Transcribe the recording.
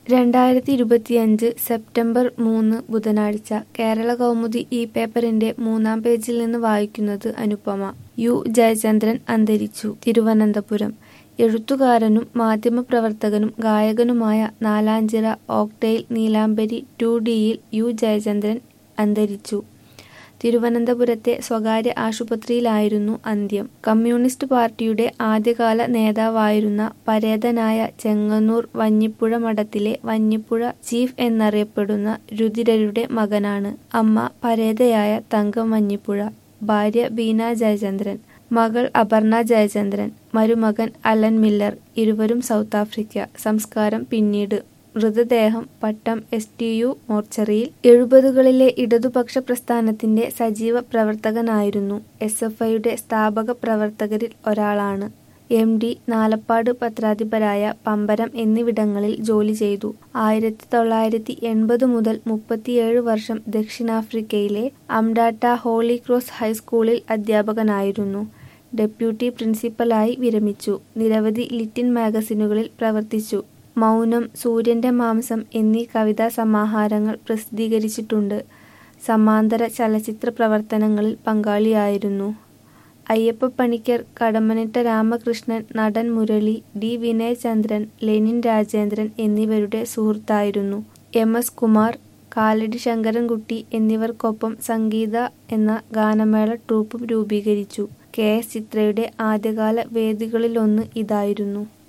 രണ്ടായിരത്തി ഇരുപത്തിയഞ്ച് സെപ്റ്റംബർ മൂന്ന് ബുധനാഴ്ച കേരള കൗമുദി ഈ പേപ്പറിന്റെ മൂന്നാം പേജിൽ നിന്ന് വായിക്കുന്നത് അനുപമ യു ജയചന്ദ്രൻ അന്തരിച്ചു തിരുവനന്തപുരം എഴുത്തുകാരനും മാധ്യമപ്രവർത്തകനും ഗായകനുമായ നാലാഞ്ചിറ ഓക്ടെയിൽ നീലാംബരി ടു ഡിയിൽ യു ജയചന്ദ്രൻ അന്തരിച്ചു തിരുവനന്തപുരത്തെ സ്വകാര്യ ആശുപത്രിയിലായിരുന്നു അന്ത്യം കമ്മ്യൂണിസ്റ്റ് പാർട്ടിയുടെ ആദ്യകാല നേതാവായിരുന്ന പരേതനായ ചെങ്ങന്നൂർ വഞ്ഞിപ്പുഴ മഠത്തിലെ വഞ്ഞിപ്പുഴ ചീഫ് എന്നറിയപ്പെടുന്ന രുതിരരുടെ മകനാണ് അമ്മ പരേതയായ തങ്കം വഞ്ഞിപ്പുഴ ഭാര്യ ബീന ജയചന്ദ്രൻ മകൾ അപർണ ജയചന്ദ്രൻ മരുമകൻ അലൻ മില്ലർ ഇരുവരും സൗത്ത് ആഫ്രിക്ക സംസ്കാരം പിന്നീട് മൃതദേഹം പട്ടം എസ് ടി യു മോർച്ചറിയിൽ എഴുപതുകളിലെ ഇടതുപക്ഷ പ്രസ്ഥാനത്തിന്റെ സജീവ പ്രവർത്തകനായിരുന്നു എസ് എഫ് ഐയുടെ സ്ഥാപക പ്രവർത്തകരിൽ ഒരാളാണ് എം ഡി നാലപ്പാട് പത്രാധിപരായ പമ്പരം എന്നിവിടങ്ങളിൽ ജോലി ചെയ്തു ആയിരത്തി തൊള്ളായിരത്തി എൺപത് മുതൽ മുപ്പത്തിയേഴ് വർഷം ദക്ഷിണാഫ്രിക്കയിലെ അംഡാട്ട ഹോളി ക്രോസ് ഹൈസ്കൂളിൽ അധ്യാപകനായിരുന്നു ഡെപ്യൂട്ടി പ്രിൻസിപ്പലായി വിരമിച്ചു നിരവധി ലിറ്റിൻ മാഗസിനുകളിൽ പ്രവർത്തിച്ചു മൗനം സൂര്യന്റെ മാംസം എന്നീ കവിതാ സമാഹാരങ്ങൾ പ്രസിദ്ധീകരിച്ചിട്ടുണ്ട് സമാന്തര ചലച്ചിത്ര പ്രവർത്തനങ്ങളിൽ പങ്കാളിയായിരുന്നു അയ്യപ്പ പണിക്കർ കടമ്മനിട്ട രാമകൃഷ്ണൻ നടൻ മുരളി ഡി വിനയചന്ദ്രൻ ലെനിൻ രാജേന്ദ്രൻ എന്നിവരുടെ സുഹൃത്തായിരുന്നു എം എസ് കുമാർ കാലടി ശങ്കരൻകുട്ടി എന്നിവർക്കൊപ്പം സംഗീത എന്ന ഗാനമേള ട്രൂപ്പും രൂപീകരിച്ചു കെ എസ് ചിത്രയുടെ ആദ്യകാല വേദികളിലൊന്ന് ഇതായിരുന്നു